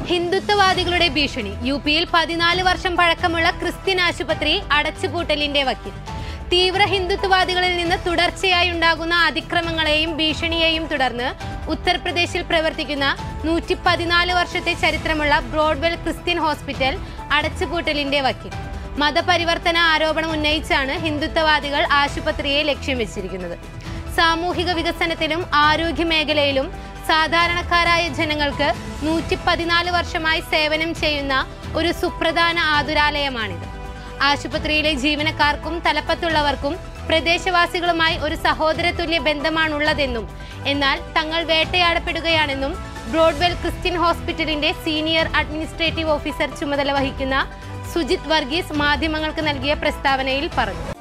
ഹിന്ദുത്വവാദികളുടെ ഭീഷണി യു പിയിൽ പതിനാല് വർഷം പഴക്കമുള്ള ക്രിസ്ത്യൻ ആശുപത്രി അടച്ചുപൂട്ടലിന്റെ വക്കിൽ തീവ്ര ഹിന്ദുത്വവാദികളിൽ നിന്ന് തുടർച്ചയായി ഉണ്ടാകുന്ന അതിക്രമങ്ങളെയും ഭീഷണിയെയും തുടർന്ന് ഉത്തർപ്രദേശിൽ പ്രവർത്തിക്കുന്ന നൂറ്റി പതിനാല് വർഷത്തെ ചരിത്രമുള്ള ബ്രോഡ്വെൽ ക്രിസ്ത്യൻ ഹോസ്പിറ്റൽ അടച്ചുപൂട്ടലിന്റെ വക്കിൽ മതപരിവർത്തന ആരോപണം ഉന്നയിച്ചാണ് ഹിന്ദുത്വവാദികൾ ആശുപത്രിയെ ലക്ഷ്യം വെച്ചിരിക്കുന്നത് സാമൂഹിക വികസനത്തിലും ആരോഗ്യ മേഖലയിലും സാധാരണക്കാരായ ജനങ്ങൾക്ക് നൂറ്റി പതിനാല് വർഷമായി സേവനം ചെയ്യുന്ന ഒരു സുപ്രധാന ആതുരാലയമാണിത് ആശുപത്രിയിലെ ജീവനക്കാർക്കും തലപ്പത്തുള്ളവർക്കും പ്രദേശവാസികളുമായി ഒരു സഹോദരതുല്യ ബന്ധമാണുള്ളതെന്നും എന്നാൽ തങ്ങൾ വേട്ടയാടപ്പെടുകയാണെന്നും ബ്രോഡ്വെൽ ക്രിസ്ത്യൻ ഹോസ്പിറ്റലിന്റെ സീനിയർ അഡ്മിനിസ്ട്രേറ്റീവ് ഓഫീസർ ചുമതല വഹിക്കുന്ന സുജിത് വർഗീസ് മാധ്യമങ്ങൾക്ക് നൽകിയ പ്രസ്താവനയിൽ പറഞ്ഞു